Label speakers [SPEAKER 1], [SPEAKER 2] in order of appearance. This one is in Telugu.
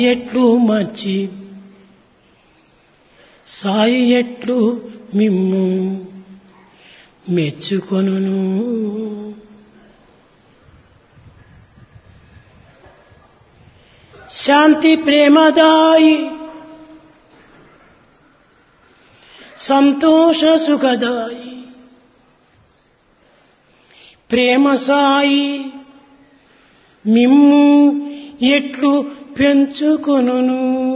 [SPEAKER 1] ఎట్లు మర్చి సాయి ఎట్లు మిమ్ము మెచ్చుకొనును శాంతి ప్రేమదాయి సంతోష సుఖదాయి ప్రేమ సాయి మిమ్ము ఎట్లు పెంచుకొనును